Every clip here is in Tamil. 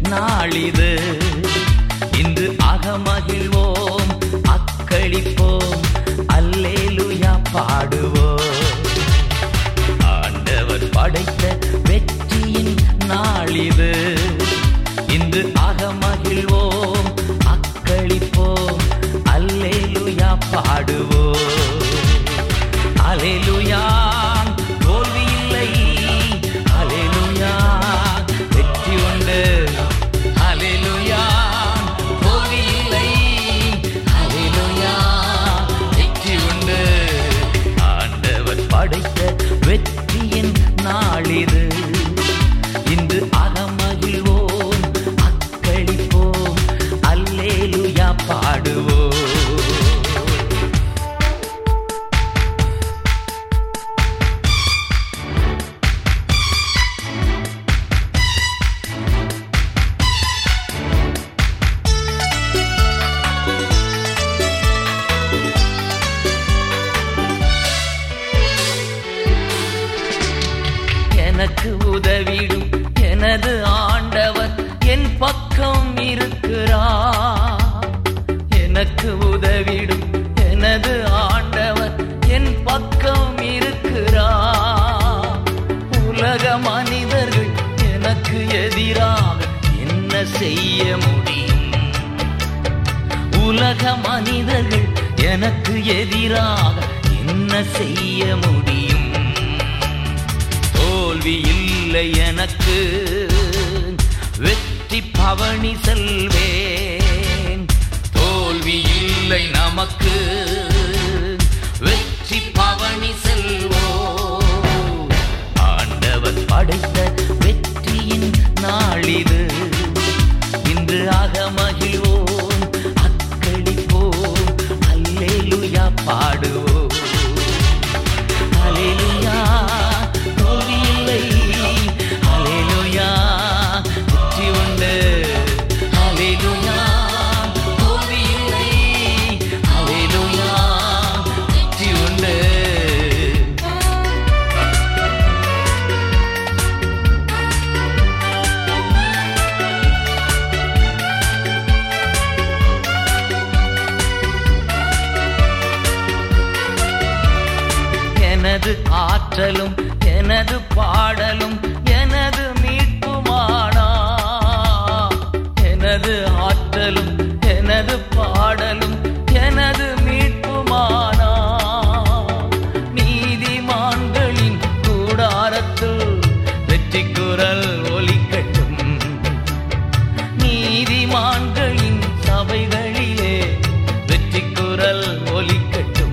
நாளிது இன்று அகமகிழ்வோம் அக்களிப்போம் அல்லேலுயா பாடுவோம் ஆண்டவர் படைத்த வெற்றியின் நாளிது இன்று அகமகிழ்வோம் அக்களிப்போம் அல்லேலுயா பாடுவோம் அலேலுயா தோல்வி இல்லை அலேலுயா வெற்றி உண்டு அலேலுயா தோல்வி இல்லை அலேலுயா வெற்றி உண்டு ஆண்டவர் படைத்த வெற்றியின் நாளிது இன்று அகமகிழ்வோம் அக்களிப்போம் அல்லேலுயா பாடுவோம் எனக்கு உதவிடும் எனது ஆண்டவர் என் பக்கம் இருக்கிறார் எனக்கு உதவிடும் எனது ஆண்டவர் என் பக்கம் இருக்கிறார் உலக மனிதர்கள் எனக்கு எதிராக என்ன செய்ய முடியும் உலக மனிதர்கள் எனக்கு எதிராக என்ன செய்ய முடியும் தோல்வி இல்லை எனக்கு வெற்றி பவனி செல்வேன் தோல்வி இல்லை நமக்கு வெற்றி பவனி செல்வோம் ஆண்டவர் படைத்த வெற்றியின் நாளிது இன்று அகமகிழ்வோம் அக்களிப்போம் அல்லேலுயா பாடுவோம் அலேலுயா தோல்வி இல்லை அலேலுயா வெற்றி உண்டு அலேலுயா தோல்வி இல்லை அலேலுயா வெற்றி உண்டு எனது ஆற்றலும் எனது பாடலும் எனது மீட்புமானா எனது ஆற்றலும் எனது பாடலும் எனது மீட்புமானா நீதிமான்களின் கூடாரத்தில் வெற்றி குரல் ஒலிக்கட்டும் நீதிமான்களின் சபைகளிலே வெற்றி குரல் ஒலிக்கட்டும்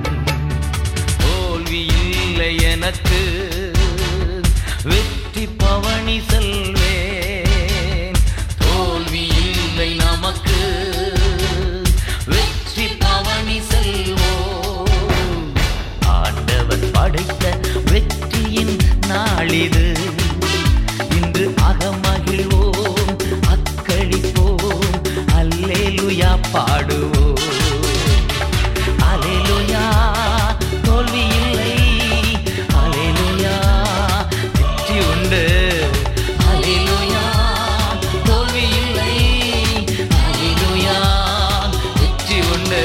தோல்வி இல்லை எனக்கு வெற்றி பவனி செல்வேன் தோல்வி இல்லை நமக்கு வெற்றி பவனி செல்வோம் ஆண்டவர் படைத்த வெற்றியின் நாளிது இன்று அகமகிழ்வோம் அக்களிப்போம் அல்லேலுயா பாடுவோம் அலேலுயா தோல்வி இல்லை அலேலுயா வெற்றி உண்டு அலேலுயா தோல்வி இல்லை அலேலுயா வெற்றி உண்டு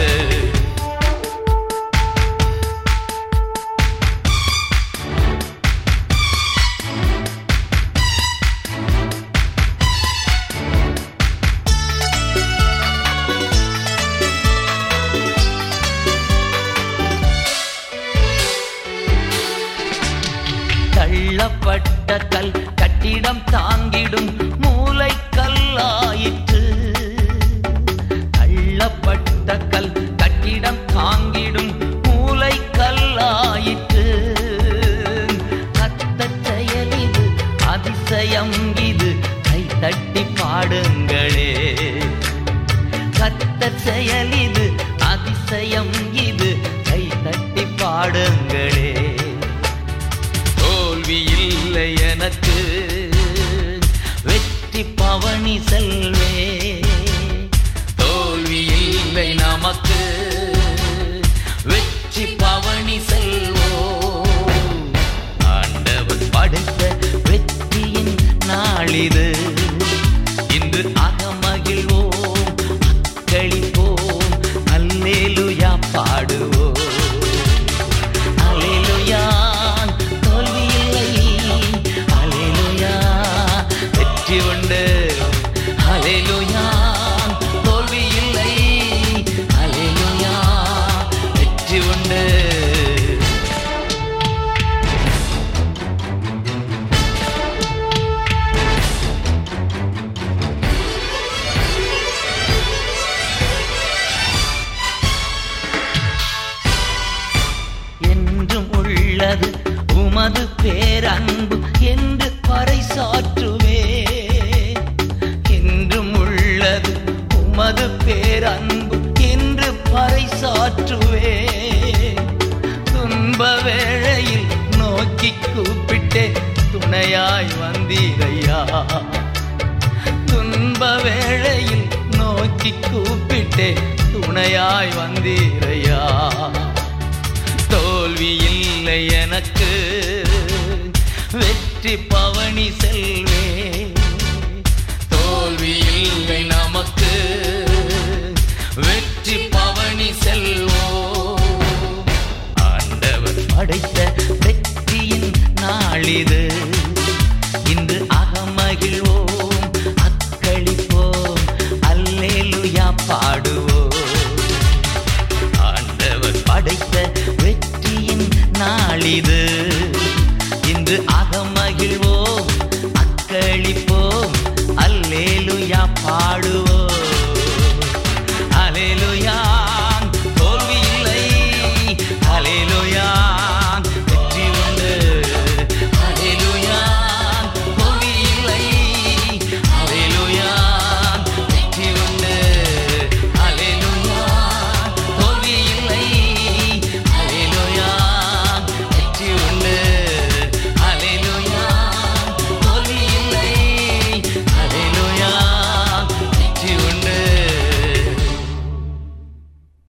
தள்ளப்பட்ட கல் கட்டிடம் தாங்கிடும் மூளை கல்லாயிற்று தள்ளப்பட்ட கல் கட்டிடம் தாங்கிடும் மூளை கல்லாயிற்று கத்த செயல் இது அதிசயம் இது கை தட்டி பாடுங்களே கத்த செயல் இது அதிசயம் இது கை தட்டி பாடுங்களே தோல்வி இல்லை எனக்கு வெற்றி பவனி செல்வே தோல்வி இல்லை நமக்கு வெற்றி பவனி செல்வோம் ஆண்டவர் படைத்த வெற்றியின் நாளிது உமது பேரன்பு என்று பறைசாற்றுவே என்றும் உள்ளது உமது பேரன்பு என்று பறைசாற்றுவே துன்ப வேளையில் நோக்கி கூப்பிட்டே துணையாய் வந்தீரையா துன்ப வேளையில் நோக்கி கூப்பிட்டே துணையாய் வந்தீரையா தோல்வி இல்லை எனக்கு வெற்றி பவனி செல்வே தோல்வி இல்லை நமக்கு வெற்றி பவனி செல்வோ ஆண்டவர் படைத்த வெற்றியின் நாளிது